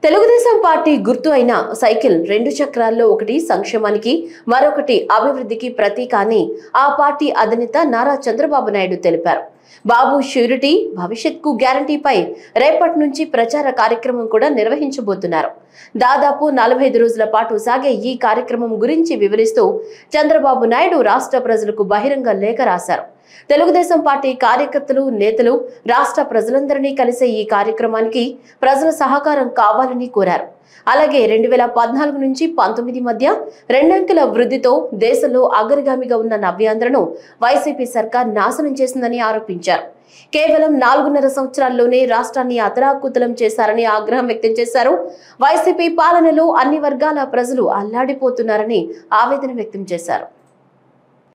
Telugu Desam party గుర్తు అయిన cycle రెండు చక్రాల్లో ఒకటి సంక్షేమానికి మరొకటి అభివృద్ధికి ప్రతీక అని ఆ పార్టీ అధినేత నారా చంద్రబాబు నాయుడు తెలిపారు బాబు ష్యూరిటీ భవిష్యత్కు గ్యారంటీపై రేపటి నుంచి ప్రచార కార్యక్రమం కూడా నిర్వహించబోతున్నారు దాదాపు నలభై ఐదు రోజుల పాటు సాగే ఈ కార్యక్రమం గురించి వివరిస్తూ చంద్రబాబు నాయుడు రాష్ట్ర ప్రజలకు బహిరంగ లేఖ రాశారు తెలుగుదేశం పార్టీ కార్యకర్తలు నేతలు రాష్ట్ర ప్రజలందరినీ కలిసే ఈ కార్యక్రమానికి ప్రజల సహకారం కావాలని కోరారు అలాగే రెండు వేల పద్నాలుగు నుంచి పంతొమ్మిది మధ్య రెండంకెల వృద్ధితో దేశంలో అగ్రగామిగా ఉన్న నవ్యాంధ్రను వైసీపీ సర్కార్ నాశనం చేసిందని ఆరోపించారు కేవలం నాలుగున్నర సంవత్సరాల్లోనే రాష్ట్రాన్ని అతరాకుతలం చేశారని ఆగ్రహం వ్యక్తం చేశారు వైసీపీ పాలనలో అన్ని వర్గాల ప్రజలు అల్లాడిపోతున్నారని ఆవేదన వ్యక్తం చేశారు